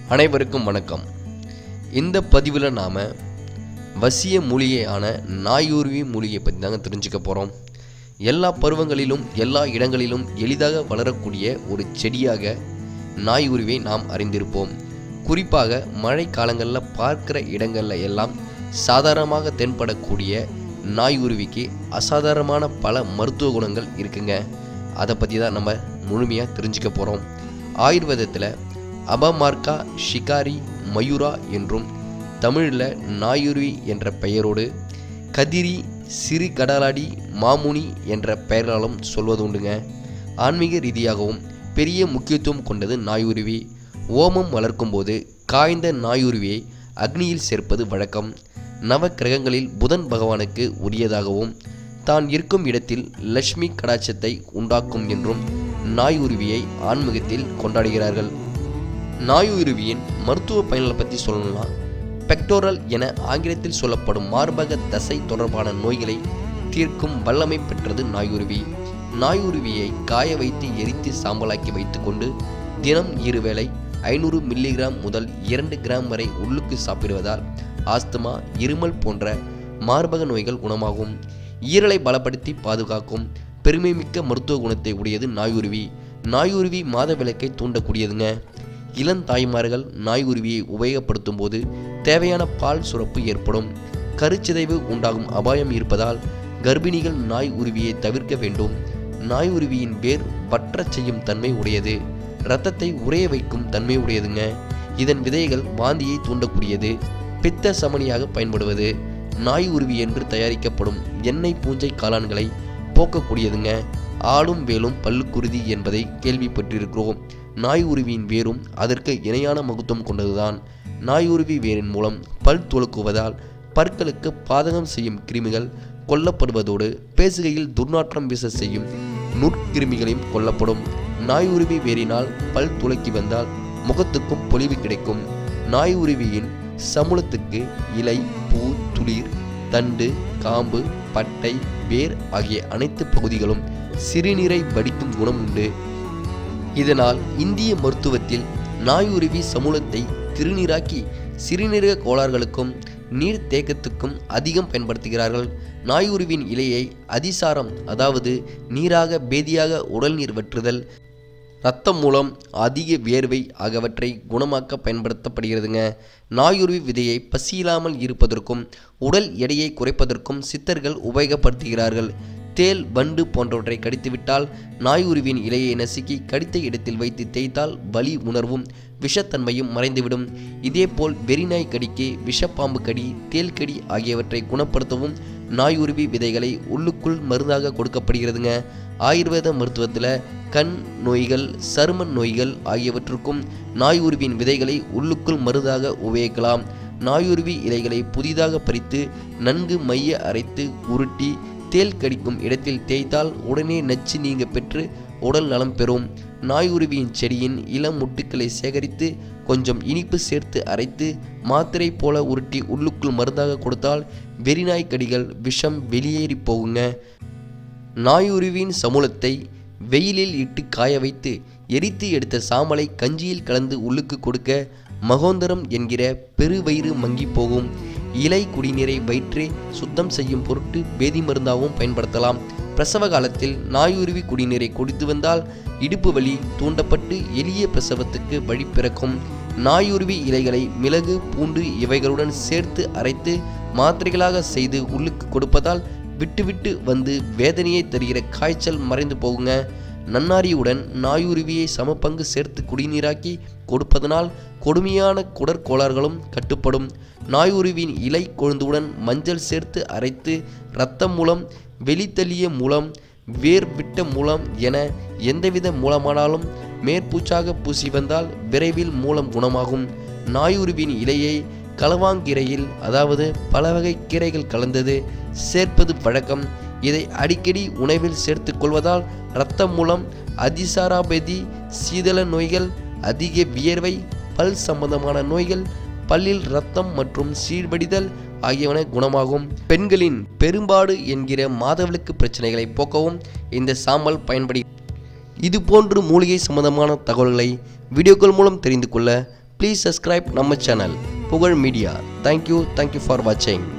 அனைவருக்கும் வணக்கம் இந்த பதிவில் நாம் வசிய மூலிகையான நாயூர்வி மூலிகை பற்றி தாங்க தெரிஞ்சுக்க போகிறோம் எல்லா பருவங்களிலும் எல்லா இடங்களிலும் எளிதாக வளரக்கூடிய ஒரு செடியாக நாயூருவியை நாம் அறிந்திருப்போம் குறிப்பாக மழை காலங்களில் பார்க்கிற இடங்களில் எல்லாம் சாதாரணமாக தென்படக்கூடிய நாயுருவிக்கு அசாதாரணமான பல மருத்துவ குணங்கள் இருக்குங்க அதை பற்றி தான் நம்ம முழுமையாக தெரிஞ்சுக்க போகிறோம் ஆயுர்வேதத்தில் அபமார்க்கா ஷிகாரி மயூரா என்றும் தமிழில் நாயுருவி என்ற பெயரோடு கதிரி சிறு கடலாடி மாமுனி என்ற பெயராலும் சொல்வது உண்டுங்க ஆன்மீக ரீதியாகவும் பெரிய முக்கியத்துவம் கொண்டது நாயுருவி ஓமம் வளர்க்கும்போது காய்ந்த நாயுருவியை அக்னியில் சேர்ப்பது வழக்கம் நவ கிரகங்களில் புதன் பகவானுக்கு உரியதாகவும் தான் இருக்கும் இடத்தில் லட்சுமி கடாட்சத்தை உண்டாக்கும் என்றும் நாயுருவியை ஆன்மீகத்தில் கொண்டாடுகிறார்கள் நாயுருவியின் மருத்துவ பயன்களை பற்றி சொல்லணும்னா பெக்டோரல் என ஆங்கிலத்தில் சொல்லப்படும் மார்பக தசை தொடர்பான நோய்களை தீர்க்கும் வல்லமை பெற்றது நாயுருவி நாயுருவியை காய வைத்து எரித்து சாம்பலாக்கி வைத்துக்கொண்டு தினம் இருவேளை ஐநூறு மில்லிகிராம் முதல் இரண்டு கிராம் வரை உள்ளுக்கு சாப்பிடுவதால் ஆஸ்துமா இருமல் போன்ற மார்பக நோய்கள் குணமாகும் ஈரலை பலப்படுத்தி பாதுகாக்கும் பெருமைமிக்க மருத்துவ குணத்தை உடையது நாயுருவி நாயுருவி மாதவிலக்கை தூண்டக்கூடியதுங்க இளந்தாய்மார்கள் நாயுருவியை உபயோகப்படுத்தும் போது தேவையான பால் சுரப்பு ஏற்படும் கருச்சிதைவு உண்டாகும் அபாயம் இருப்பதால் கர்ப்பிணிகள் நாய் உருவியை தவிர்க்க வேண்டும் நாய் உருவியின் வேர் வற்றச் செய்யும் தன்மை உடையது இரத்தத்தை உறைய வைக்கும் தன்மை உடையதுங்க இதன் விதைகள் வாந்தியை தூண்டக்கூடியது பித்த சமனியாக பயன்படுவது நாய் உருவி என்று தயாரிக்கப்படும் எண்ணெய் பூஞ்சை காளான்களை போக்கக்கூடியதுங்க ஆளும் வேலும் பல்லுக்குருதி என்பதை கேள்விப்பட்டிருக்கிறோம் நாய் உருவியின் வேரும் அதற்கு இணையான மகத்துவம் கொண்டதுதான் நாய் உருவி வேரின் மூலம் பல் துளக்குவதால் பற்களுக்கு பாதகம் செய்யும் கிருமிகள் கொல்லப்படுவதோடு பேசுகையில் துர்நாற்றம் வீச செய்யும் நுட்கிருமிகளையும் கொல்லப்படும் நாய் உருவி வேரினால் பல் துளக்கி வந்தால் முகத்துக்கும் பொலிவு கிடைக்கும் நாய் உருவியின் சமுளத்துக்கு இலை பூ துளிர் தண்டு காம்பு பட்டை வேர் ஆகிய அனைத்து பகுதிகளும் சிறுநீரை வடிக்கும் குணம் உண்டு இதனால் இந்திய மருத்துவத்தில் நாயுருவி சமூலத்தை திருநீராக்கி சிறுநீரக கோளாறுகளுக்கும் நீர் தேக்கத்துக்கும் அதிகம் பயன்படுத்துகிறார்கள் நாயுருவின் இலையை அதிசாரம் அதாவது நீராக பேதியாக உடல் நீர் வற்றுதல் இரத்தம் மூலம் அதிக வியர்வை ஆகியவற்றை குணமாக்க பயன்படுத்தப்படுகிறதுங்க நாயுருவி விதையை பசியில்லாமல் இருப்பதற்கும் உடல் எடையை குறைப்பதற்கும் சித்தர்கள் உபயோகப்படுத்துகிறார்கள் தேல் வண்டு போன்றவற்றை கடித்துவிட்டால் நாயுருவின் இலையை நசுக்கி கடித்த இடத்தில் வைத்து தேய்த்தால் வலி உணர்வும் விஷத்தன்மையும் மறைந்துவிடும் இதேபோல் வெறிநாய் கடிக்கு விஷப்பாம்பு கடி தேல் கடி ஆகியவற்றை குணப்படுத்தவும் நாயுருவி விதைகளை உள்ளுக்குள் மருந்தாக கொடுக்கப்படுகிறதுங்க ஆயுர்வேத மருத்துவத்தில் கண் நோய்கள் சரும நோய்கள் ஆகியவற்றுக்கும் நாயுருவின் விதைகளை உள்ளுக்குள் மருந்தாக உபயோகிக்கலாம் நாயுருவி இலைகளை புதிதாக பறித்து நன்கு மைய அரைத்து உருட்டி தேல் கடிக்கும் இடத்தில் தேய்த்தால் உடனே நச்சு நீங்க பெற்று உடல் நலம் பெறும் நாயுருவியின் செடியின் இளம் முட்டுக்களை சேகரித்து கொஞ்சம் இனிப்பு சேர்த்து அரைத்து மாத்திரை போல உருட்டி உள்ளுக்குள் மருந்தாக கொடுத்தால் வெறிநாய் கடிகள் விஷம் வெளியேறி போகுங்க நாயுருவின் சமூலத்தை வெயிலில் இட்டு காய வைத்து எரித்து எடுத்த சாம்பலை கஞ்சியில் கலந்து உள்ளுக்கு கொடுக்க மகோந்தரம் என்கிற பெருவயிறு மங்கி போகும் இலை குடிநீரை வயிற்றே சுத்தம் செய்யும் பொருட்டு வேதி மருந்தாகவும் பயன்படுத்தலாம் பிரசவ காலத்தில் நாயுருவி குடிநீரை குடித்து வந்தால் இடுப்பு வலி தூண்டப்பட்டு எளிய பிரசவத்துக்கு வழி பிறக்கும் நாயுருவி இலைகளை மிளகு பூண்டு இவைகளுடன் சேர்த்து அரைத்து மாத்திரைகளாக செய்து உள்ளுக்கு கொடுப்பதால் விட்டு விட்டு வந்து வேதனையை தருகிற காய்ச்சல் மறைந்து போகுங்க நன்னாரியுடன் நாயுருவியை சமபங்கு சேர்த்து குடிநீராக்கி கொடுப்பதனால் கொடுமையான குடற்கோளாறுகளும் கட்டுப்படும் நாயுருவின் இலை கொழுந்துடன் மஞ்சள் சேர்த்து அரைத்து இரத்தம் மூலம் வெளித்தள்ளிய மூலம் வேர் விட்ட மூலம் என எந்தவித மூலமானாலும் மேற்பூச்சாக பூசி வந்தால் விரைவில் மூலம் குணமாகும் நாயுருவின் இலையை களவாங்கீரையில் அதாவது பல வகை கீரைகள் கலந்தது சேர்ப்பது வழக்கம் இதை அடிக்கடி உணவில் சேர்த்து கொள்வதால் இரத்தம் மூலம் அதிசாராபதி சீதள நோய்கள் அதிக வியர்வை பல் சம்பந்தமான நோய்கள் பல்லில் இரத்தம் மற்றும் சீழ்வடிதல் ஆகியவன குணமாகும் பெண்களின் பெரும்பாடு என்கிற மாதவிலக்கு பிரச்சனைகளை போக்கவும் இந்த சாம்பல் பயன்படி இதுபோன்று மூலிகை சம்பந்தமான தகவல்களை வீடியோக்கள் மூலம் தெரிந்து கொள்ள ப்ளீஸ் சப்ஸ்கிரைப் நம்ம channel Pugazh Media thank you thank you for வாட்சிங்